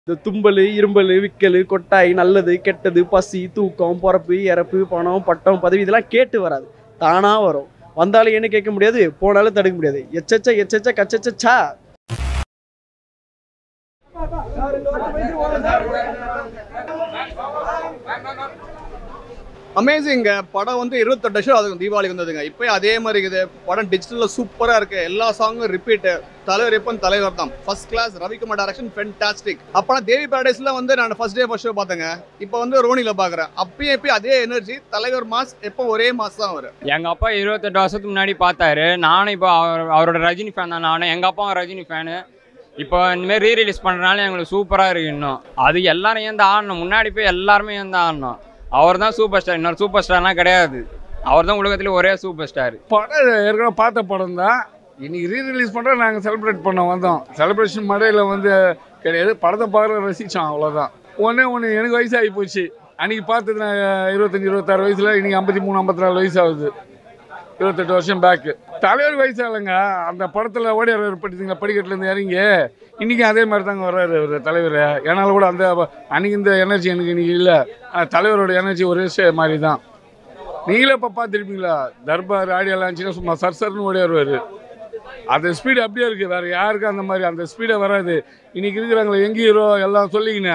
இந்த தும்பல் இரும்பல் விக்கல் கொட்டாய் நல்லது கெட்டது பசி தூக்கம் பிறப்பு இறப்பு பணம் பட்டம் பதவி இதெல்லாம் கேட்டு வராது தானா வரும் வந்தாலும் என்ன கேட்க முடியாது போனாலும் தடுக்க முடியாது எச்சச்ச எச்சச்ச கச்சச்சா அமேசிங்க படம் வந்து இருபத்தெட்டு வருஷம் அதுக்கு தீபாவளிக்கு வந்ததுங்க இப்போ அதே மாதிரி இருக்குது படம் டிஜிட்டலில் சூப்பராக இருக்கு எல்லா சாங்கும் ரிப்பீட்டு தலைவர் எப்போ தலைவர் தான் first class Ravikumar direction fantastic அப்போனா தேவி பேரடைஸில் வந்து நான் ஃபர்ஸ்ட் டே ஃபர்ஸ்ட் ஷோ பார்த்தேங்க இப்போ வந்து ரோனியில் பார்க்குறேன் அப்பயும் எப்பயும் அதே எனர்ஜி தலைவர் மாஸ் எப்போ ஒரே மாஸ் தான் வரும் எங்க அப்பா இருபத்தெட்டு வருஷத்துக்கு முன்னாடி பார்த்தாரு நானும் இப்போ அவர் அவரோட ரஜினி ஃபேன் தான் நானும் எங்க அப்பாவும் ரஜினி ஃபேனு இப்போ இனிமேல் ரீ ரிலீஸ் பண்ணுறதுனால எங்களுக்கு சூப்பராக இருக்கு இன்னும் அது எல்லாரும் ஏன் ஆடணும் முன்னாடி போய் எல்லாருமே ஏன் ஆடணும் அவர் தான் சூப்பர் ஸ்டார் இன்னொரு சூப்பர் ஸ்டார்லாம் கிடையாது அவர் தான் உலகத்திலே ஒரே சூப்பர் ஸ்டார் படம் ஏற்கனவே பார்த்த படம் தான் இன்னைக்கு ரீ ரிலீஸ் பண்ணுற நாங்கள் செலிப்ரேட் பண்ண வந்தோம் செலிப்ரேஷன் மடையில் வந்து கிடையாது படத்தை பார்க்குற ரசித்தோம் அவ்வளோதான் ஒன்றே ஒன்று எனக்கு வயசாகி போச்சு அன்றைக்கி பார்த்தது நான் இருபத்தஞ்சி இருபத்தாறு வயசில் இன்னைக்கு ஐம்பத்தி மூணு ஐம்பத்தி நாலு வயசு ஆகுது இருபத்தெட்டு வருஷம் பேக்கு தலைவர் வயசு இல்லைங்க அந்த படத்தில் ஓடியார் படித்தீங்களா படிக்கட்டுலேருந்து இறங்கி இன்றைக்கும் அதே மாதிரி தாங்க வர்றாரு அவர் தலைவர் என்னால் கூட அந்த அன்றைக்கி இந்த எனர்ஜி எனக்கு இன்றைக்கி இல்லை தலைவரோட எனர்ஜி ஒரே சே- மாதிரி தான் நீங்களே இப்போ பார்த்துருப்பீங்களா தர்பார் ஆடியோ லான்ச்சுன்னா சும்மா சர் சர்னு ஓடி வருவார் அந்த ஸ்பீடு அப்படியே இருக்குது வேறு யாருக்கும் அந்த மாதிரி அந்த ஸ்பீடே வராது இன்னைக்கு இருக்கிறாங்களே எங்கே ஹீரோ எல்லாம் சொல்லிக்கினே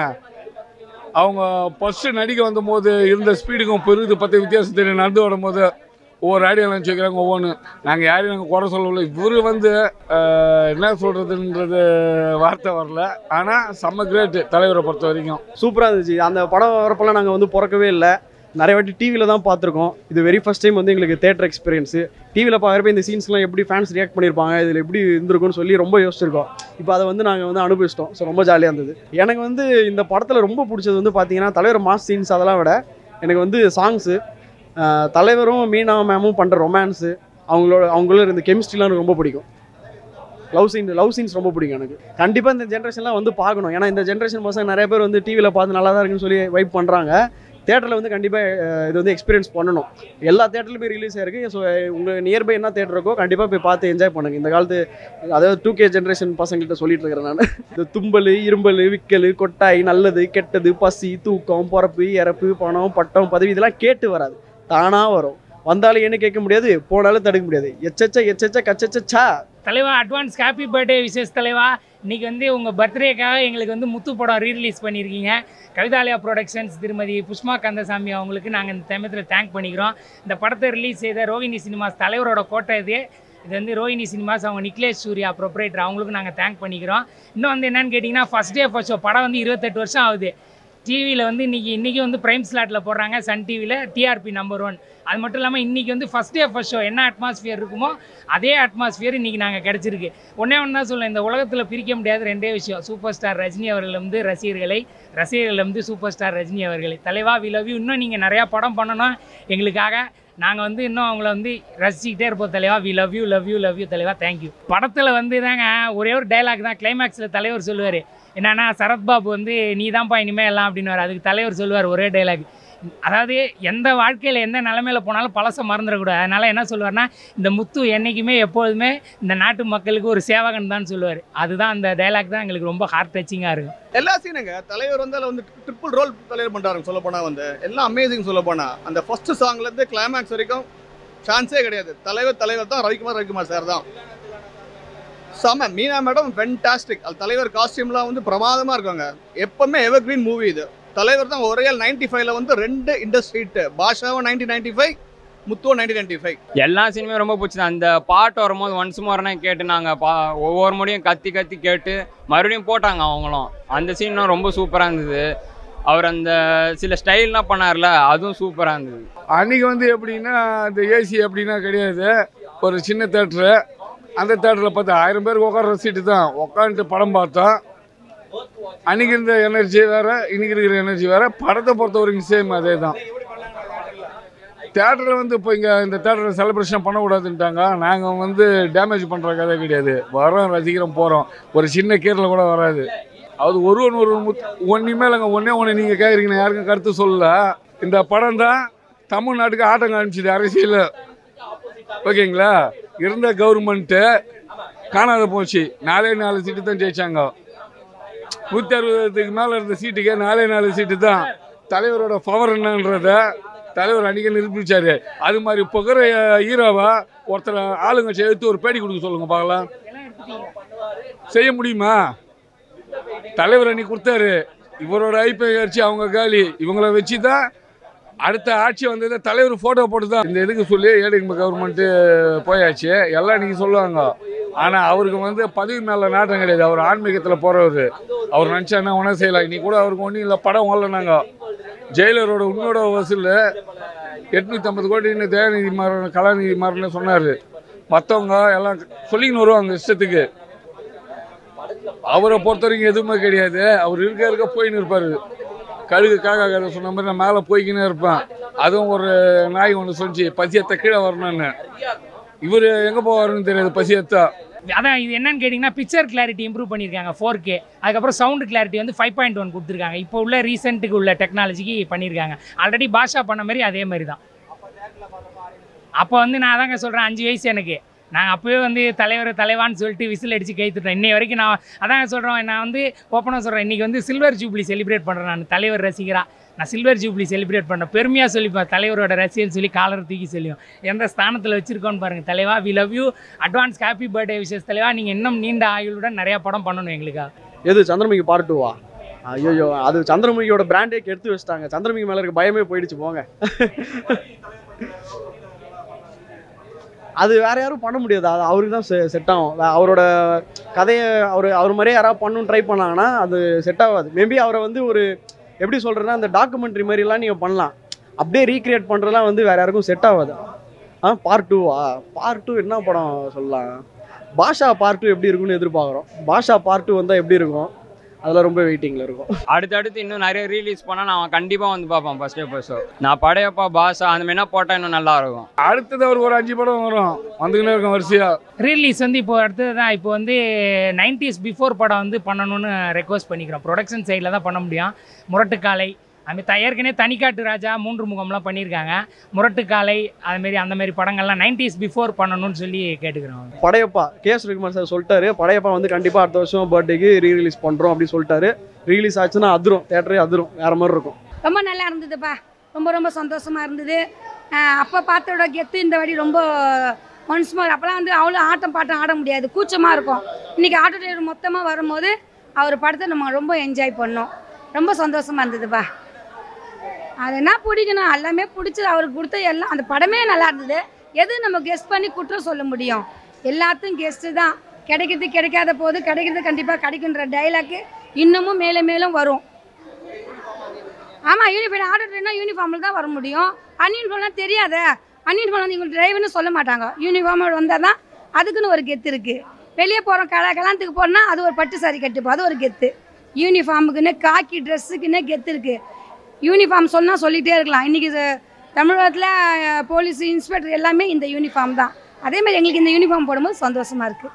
அவங்க ஃபஸ்ட்டு நடிக்க வந்தபோது இருந்த ஸ்பீடுக்கும் இப்போ இருக்குது பத்து வித்தியாசம் தெரியும் நடந்து வரும்போது ஒவ்வொரு ஆடியோ லான்ச் வைக்கிறாங்க ஒவ்வொன்று நாங்கள் யாரையும் நாங்கள் குறை சொல்லல இவர் வந்து ஆஹ், என்ன சொல்கிறதுன்றது வார்த்தை வரல ஆனால் செம்ம கிரேட்டு தலைவரை பொறுத்த வரைக்கும் சூப்பராக இருந்துச்சு அந்த படம் வரப்பெல்லாம் நாங்கள் வந்து பிறக்கவே இல்லை நிறைய வாட்டி டிவியில் தான் பார்த்துருக்கோம் இது வெரி ஃபர்ஸ்ட் டைம் வந்து எங்களுக்கு தேட்டர் எக்ஸ்பீரியன்ஸு டிவியில் பார்க்குறப்ப இந்த சீன்ஸ்லாம் எப்படி ஃபேன்ஸ் ரியாக்ட் பண்ணியிருப்பாங்க இதில் எப்படி இருந்திருக்கும்னு சொல்லி ரொம்ப யோசிச்சிருக்கோம் இப்போ அதை வந்து நாங்கள் வந்து அனுபவிச்சிட்டோம் ஸோ ரொம்ப ஜாலியாக இருந்தது எனக்கு வந்து இந்த படத்தில் ரொம்ப பிடிச்சது வந்து பார்த்தீங்கன்னா தலைவர் மாஸ் சீன்ஸ் அதெல்லாம் விட எனக்கு வந்து சாங்ஸு தலைவரும் மீனா மேமும் பண்ணுற ரொமான்ஸு அவங்களோட அவங்களோட இந்த கெமிஸ்ட்ரிலாம் எனக்கு ரொம்ப பிடிக்கும் லவ் சீன் லவ் சீன்ஸ் ரொம்ப பிடிக்கும் எனக்கு கண்டிப்பாக இந்த ஜென்ரேஷன்லாம் வந்து பார்க்கணும் ஏன்னா இந்த ஜென்ரேஷன் பசங்க நிறைய பேர் வந்து டிவியில் பார்த்து நல்லா தான் இருக்குன்னு சொல்லி வைப் பண்ணுறாங்க தேட்டரில் வந்து கண்டிப்பாக இது வந்து எக்ஸ்பீரியன்ஸ் பண்ணணும் எல்லா தேட்டர்லையுமே ரிலீஸ் ஆயிருக்கு ஸோ உங்கள் நியர்பை என்ன தேட்டர் இருக்கோ கண்டிப்பாக போய் பார்த்து என்ஜாய் பண்ணுங்க இந்த காலத்து அதாவது டூ கே ஜென்ரேஷன் பசங்கள்கிட்ட சொல்லிட்டு இருக்கிறேன் நான் இந்த தும்பல் இரும்பல் விக்கல் கொட்டாய் நல்லது கெட்டது பசி தூக்கம் பிறப்பு இறப்பு பணம் பட்டம் பதவி இதெல்லாம் கேட்டு வராது தானாக வரும் வந்தாலும் என்ன கேட்க முடியாது போனாலும் தடுக்க முடியாது எச்சச்ச எச்சச்ச கச்சச்சா தலைவா அட்வான்ஸ் ஹாப்பி பர்த்டே விசேஷ் தலைவா இன்னைக்கு வந்து உங்கள் பர்த்டேக்காக எங்களுக்கு வந்து முத்து படம் ரீரிலீஸ் பண்ணியிருக்கீங்க கவிதாலயா ப்ரொடக்ஷன்ஸ் திருமதி புஷ்மா கந்தசாமி அவங்களுக்கு நாங்கள் இந்த சமயத்தில் தேங்க் பண்ணிக்கிறோம் இந்த படத்தை ரிலீஸ் செய்த ரோஹிணி சினிமாஸ் தலைவரோட கோட்டை இது இது வந்து ரோஹிணி சினிமாஸ் அவங்க நிக்லேஷ் சூர்யா ப்ரொப்ரேட்டர் அவங்களுக்கு நாங்கள் தேங்க் பண்ணிக்கிறோம் இன்னும் வந்து என்னன்னு கேட்டிங்கன்னா ஃபஸ்ட் டே ஃபர்ஸ்ட் ஷோ படம் வந்து இருபத்தெட்டு வருஷம் ஆகுது டிவியில் வந்து இன்றைக்கி இன்றைக்கி வந்து ப்ரைம் ஸ்லாட்டில் போடுறாங்க சன் டிவியில் டிஆர்பி நம்பர் ஒன் அது மட்டும் இல்லாமல் இன்றைக்கி வந்து ஃபஸ்ட் டே ஃபர்ஸ்ட் ஷோ என்ன அட்மாஸ்ஃபியர் இருக்குமோ அதே அட்மாஸ்ஃபியர் இன்றைக்கி நாங்கள் கிடச்சிருக்கு ஒன்றே ஒன்று தான் சொல்லுவேன் இந்த உலகத்தில் பிரிக்க முடியாத ரெண்டே விஷயம் சூப்பர் ஸ்டார் ரஜினி அவர்கள் வந்து ரசிகர்களை ரசிகர்கள் வந்து சூப்பர் ஸ்டார் ரஜினி அவர்களை தலைவா வி லவ் யூ இன்னும் நீங்கள் நிறையா படம் பண்ணணும் எங்களுக்காக நாங்கள் வந்து இன்னும் அவங்கள வந்து ரசிச்சுக்கிட்டே இருப்போம் தலைவா we love you love you love you தலைவா தேங்க்யூ படத்தில் வந்து தாங்க ஒரே ஒரு டைலாக் தான் கிளைமேக்ஸில் தலைவர் சொல்லுவார் என்னன்னா சரத்பாபு வந்து நீ தான்ப்பா இனிமேல் எல்லாம் அப்படின்னு அதுக்கு தலைவர் சொல்லுவார் ஒரே டைலாக் அதாவது எந்த வாழ்க்கையில் எந்த நிலமையில போனாலும் பழச மறந்துடக்கூடாது அதனால் என்ன சொல்லுவார்னா இந்த முத்து என்றைக்குமே எப்பொழுதுமே இந்த நாட்டு மக்களுக்கு ஒரு சேவகன் தான் சொல்லுவார் அதுதான் அந்த டைலாக் தான் எங்களுக்கு ரொம்ப ஹார்ட் டச்சிங்காக இருக்கும் எல்லா சீனுங்க தலைவர் வந்து அதில் வந்து ட்ரிபிள் ரோல் தலைவர் பண்ணுறாரு சொல்ல போனால் வந்து எல்லாம் அமேசிங் சொல்ல போனால் அந்த ஃபர்ஸ்ட் சாங்லேருந்து கிளைமேக்ஸ் வரைக்கும் சான்ஸே கிடையாது தலைவர் தலைவர் தான் ரவிக்குமார் ரவிக்குமார் சார் தான் செம மீனா மேடம் ஃபென்டாஸ்டிக் அது தலைவர் காஸ்டியூம்லாம் வந்து பிரமாதமாக இருக்காங்க எப்பவுமே எவர் கிரீன் மூவி இது தலைவர் தான் ஒரே நைன்டி ஃபைவ்ல வந்து ரெண்டு இண்டஸ்ட்ரி ஹிட் பாஷாவும் நைன்டீன் நைன்டி ஃபைவ் முத்துவும் நைன்டீன் நைன்டி ஃபைவ் எல்லா சினிமையும் ரொம்ப பிடிச்சது அந்த பாட்டு வரும்போது ஒன்ஸ் மோர்னா கேட்டு நாங்கள் பா ஒவ்வொரு முறையும் கத்தி கத்தி கேட்டு மறுபடியும் போட்டாங்க அவங்களும் அந்த சீன்லாம் ரொம்ப சூப்பராக இருந்தது அவர் அந்த சில ஸ்டைல்லாம் பண்ணார்ல அதுவும் சூப்பராக இருந்தது அன்றைக்கி வந்து எப்படின்னா இந்த ஏசி எப்படின்னா கிடையாது ஒரு சின்ன தேட்ரு அந்த தேட்டரில் பார்த்தா ஆயிரம் பேருக்கு உட்கார சீட்டு தான் உட்காந்துட்டு படம் பார்த்தோம் அன்றைக்கி இருந்த எனர்ஜி வேறு இன்றைக்கி இருக்கிற எனர்ஜி வேறு படத்தை பொறுத்த வரைக்கும் சேம் அதே தான் தேட்டரில் வந்து இப்போ இங்கே இந்த தேட்டரில் செலிப்ரேஷன் பண்ணக்கூடாதுன்ட்டாங்க நாங்கள் வந்து டேமேஜ் பண்ணுற கதை கிடையாது வரோம் ரசிக்கிறோம் போகிறோம் ஒரு சின்ன கீரில் கூட வராது அது ஒரு ஒன்று ஒரு முத் ஒன்றுமே இல்லைங்க ஒன்றே ஒன்று நீங்கள் கேட்குறீங்க யாருக்கும் கருத்து சொல்லல இந்த படம் தான் தமிழ்நாட்டுக்கு ஆட்டம் காமிச்சிது அரசியல் ஓகேங்களா இருந்த கவர்மெண்ட்டு காணாத போச்சு நாலே நாலு சீட்டு தான் ஜெயிச்சாங்க நூற்றி அறுபதுக்கு மேலே இருந்த சீட்டுக்கே நாலே நாலு சீட்டு தான் தலைவரோட பவர் என்னன்றத தலைவர் அன்றைக்கி நிரூபிச்சாரு அது மாதிரி புகர ஹீரோவா ஒருத்தர் ஆளுங்கட்சி எடுத்து ஒரு பேட்டி கொடுக்க சொல்லுங்க பார்க்கலாம் செய்ய முடியுமா தலைவர் அன்னைக்கு கொடுத்தாரு இவரோட ஐப்பை அடிச்சு அவங்க காலி இவங்கள வச்சு தான் அடுத்த ஆட்சி வந்தது தலைவர் ஃபோட்டோ போட்டு தான் இந்த இதுக்கு சொல்லி ஏடிஎம் கவர்மெண்ட்டு போயாச்சு எல்லாம் இன்னைக்கு சொல்லுவாங்க ஆனால் அவருக்கு வந்து பதவி மேலே நாட்டம் கிடையாது அவர் ஆன்மீகத்தில் போகிறவர் அவர் நினச்சானா ஒன்றும் செய்யலாம் இன்னைக்கு கூட அவருக்கு ஒன்றும் இல்லை படம் ஓடலனாங்க ஜெயிலரோட உன்னோட வசூல் எட்நூற்றி ஐம்பது கோடி இன்னும் தயாநிதி மாறன் கலாநிதி மாறன்னு சொன்னார் மற்றவங்க எல்லாம் சொல்லிக்கின்னு வருவாங்க இஷ்டத்துக்கு அவரை பொறுத்த வரைக்கும் எதுவுமே கிடையாது அவர் இருக்க இருக்க போயின்னு இருப்பார் கழுகு காக்கா கதை சொன்ன மாதிரி நான் மேலே போய்க்கினே இருப்பேன் அதுவும் ஒரு நாய் ஒன்று சொன்னிச்சு பசியத்தை கீழே வரணும்னு இவர் எங்கே போவாருன்னு தெரியாது பசியத்தா அதான் இது என்னன்னு கேட்டிங்கன்னா பிக்சர் கிளாரிட்டி இம்ப்ரூவ் பண்ணியிருக்காங்க ஃபோர் கே அதுக்கப்புறம் சவுண்டு கிளாரிட்டி வந்து ஃபைவ் பாயிண்ட் ஒன் கொடுத்துருக்காங்க இப்போ உள்ள ரீசெண்ட்டுக்கு உள்ள டெக்னாலஜிக்கு பண்ணியிருக்காங்க ஆல்ரெடி பாஷா பண்ண மாதிரி அதே மாதிரி தான் அப்போ வந்து நான் அதாங்க சொல்கிறேன் அஞ்சு வயசு எனக்கு நாங்கள் அப்போவே வந்து தலைவர் தலைவான்னு சொல்லிட்டு விசில் அடித்து கைத்துட்டோம் இன்னை வரைக்கும் நான் அதாங்க சொல்கிறோம் நான் வந்து ஓப்பனாக சொல்கிறேன் இன்றைக்கி வந்து சில்வர் ஜூப்ளி செலிப்ரேட் பண்ணுறேன் நான் தலைவர் ரசிகரா நான் சில்வர் ஜூப்ளி செலிப்ரேட் பண்ணேன் பெருமையாக சொல்லிப்பேன் தலைவரோட ரசிகன் சொல்லி காலர் தூக்கி சொல்லியும் எந்த ஸ்தானத்தில் வச்சுருக்கோன்னு பாருங்கள் தலைவா we love you advance happy birthday wishes தலைவா நீங்கள் இன்னும் நீண்ட ஆயுளுடன் நிறையா படம் பண்ணணும் எங்களுக்கா எது சந்திரமுகி பார்ட் டூவா ஐயோ அது சந்திரமுகியோட பிராண்டே கெடுத்து வச்சிட்டாங்க சந்திரமுகி மேல இருக்க பயமே போயிடுச்சு போங்க அது வேற யாரும் பண்ண முடியாது அது அவருக்கு தான் செட் ஆகும் வே- அவரோட கதையை அவர் அவர் மாதிரியே யாராவது பண்ணணும்னு ட்ரை பண்ணாங்கன்னா அது செட் ஆகாது மேபி அவரை வந்து ஒரு எப்படி சொல்கிறேன்னா அந்த டாக்குமெண்ட்ரி மாதிரிலாம் நீங்கள் பண்ணலாம் அப்படியே ரீக்ரியேட் பண்ணுறதுலாம் வந்து வேற யாருக்கும் செட் ஆகாது ஆ பார்ட் டூவா பார்ட் டூ என்ன படம் சொல்லலாம் பாஷா பார்ட் டூ எப்படி இருக்கும்னு எதிர்பார்க்குறோம் பாஷா பார்ட் டூ வந்தால் எப்படி இருக்கும் அதெல்லாம் ரொம்ப வெயிட்டிங்கில் இருக்கும் அடுத்தடுத்து இன்னும் நிறைய ரிலீஸ் பண்ணால் நான் கண்டிப்பாக வந்து பார்ப்பேன் ஃபர்ஸ்ட் டே ஃபர்ஸ்ட் ஷோ நான் படையப்பா பாஷா அந்த மாதிரினா போட்டால் இன்னும் நல்லா இருக்கும் அடுத்தது அவருக்கு ஒரு அஞ்சு படம் வரும் வந்துக்கினே இருக்கும் வரிசையாக ரீலீஸ் வந்து இப்போ அடுத்தது தான் இப்போ வந்து நைன்டிஸ் பிஃபோர் படம் வந்து பண்ணணும்னு ரெக்வஸ்ட் பண்ணிக்கிறோம் ப்ரொடக்ஷன் சைடில் தான் பண்ண முடியும் முரட்டுக்காலை அதுமாரி த ஏற்கனவே தனிக்காட்டு ராஜா மூன்று முகம்லாம் பண்ணியிருக்காங்க முரட்டுக்காலை அதுமாரி அந்த மாதிரி படங்கள்லாம் நைன்டிஸ் பிஃபோர் பண்ணணும்னு சொல்லி கேட்டுக்கிறோம் Padayappa K S Ravikumar sir சொல்லிட்டாரு படையப்பா வந்து கண்டிப்பாக அடுத்த வருஷம் பர்த்டேக்கு ரீ ரிலீஸ் பண்ணுறோம் அப்படின்னு சொல்லிட்டாரு ரீலீஸ் ஆச்சுன்னா அதிரும் தேட்டரே அதிரும் வேற மாதிரி இருக்கும் ரொம்ப நல்லா இருந்ததுப்பா ரொம்ப ரொம்ப சந்தோஷமா இருந்தது அஹ் அப்போ பார்த்தோட கெத்து இந்த வாட்டி ரொம்ப ஒன்ஸ் மோர் அப்போலாம் வந்து அவ்வளோ ஆட்டம் பாட்டம் ஆட முடியாது கூச்சமாக இருக்கும் இன்றைக்கி ஆட்டோ டிரைவர் மொத்தமாக வரும்போது அவர் படத்தை நம்ம ரொம்ப என்ஜாய் பண்ணோம் ரொம்ப சந்தோஷமா இருந்ததுப்பா அது என்ன பிடிக்கணும் எல்லாமே பிடிச்சது அவருக்கு கொடுத்த எல்லாம் அந்த படமே நல்லா இருந்தது எது நம்ம கெஸ்ட் பண்ணி குற்றம் சொல்ல முடியும் எல்லாத்துக்கும் கெஸ்ட்டு தான் கிடைக்கிறது கிடைக்காத போது கிடைக்கிறது கண்டிப்பாக கிடைக்குன்ற டைலாக்கு இன்னமும் மேலே மேலும் வரும் ஆமாம் யூனிஃபார்ம் ஆர்டர் ட்ரெயினா யூனிஃபார்மில் தான் வர முடியும் அன்யூனிஃபார்ம்லாம் தெரியாத அன்யூனிஃபார்ம் வந்து இவங்க டிரைவர்னு சொல்ல மாட்டாங்க யூனிஃபார்மோட வந்தால் தான் அதுக்குன்னு ஒரு கெத்து இருக்குது வெளியே போகிறோம் கல கல்யாணத்துக்கு போகிறோம்னா அது ஒரு பட்டு சாரி கட்டுப்போம் அது ஒரு கெத்து யூனிஃபார்முக்குன்னு காக்கி ட்ரெஸ்ஸுக்குன்னே கெத்து இருக்குது யூனிஃபார்ம் சொன்னால் சொல்லிகிட்டே இருக்கலாம் இன்றைக்கி தமிழகத்தில் போலீஸ் இன்ஸ்பெக்டர் எல்லாமே இந்த யூனிஃபார்ம் தான் அதே மாதிரி எங்களுக்கு இந்த யூனிஃபார்ம் போடும்போது சந்தோஷமாக இருக்குது